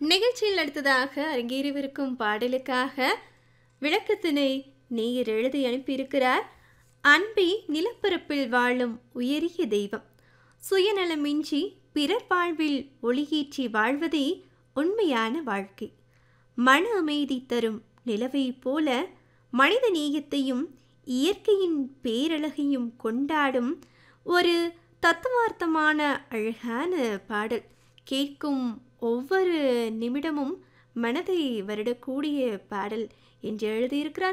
நிகழ்ச்சியில் அடுத்ததாக அரங்கேறவிருக்கும் பாடலுக்காக விளக்கத்தினை நேயர் எழுதி அனுப்பியிருக்கிறார் அன்பே நிலப்பரப்பில் வாழும் உயரிய தெய்வம் சுயநலமின்றி பிறர் வாழ்வில் ஒளியேற்றி வாழ்வதே உண்மையான வாழ்க்கை மன அமைதி தரும் நிலவைப் போல மனித நேயத்தையும் இயற்கையின் பேரழகையும் கொண்டாடும் ஒரு தத்துவார்த்தமான அழகான பாடல் கேட்கும் ஒவ்வொரு நிமிடமும் மனதை வருடக்கூடிய பாடல் என்று எழுதியிருக்கிறார்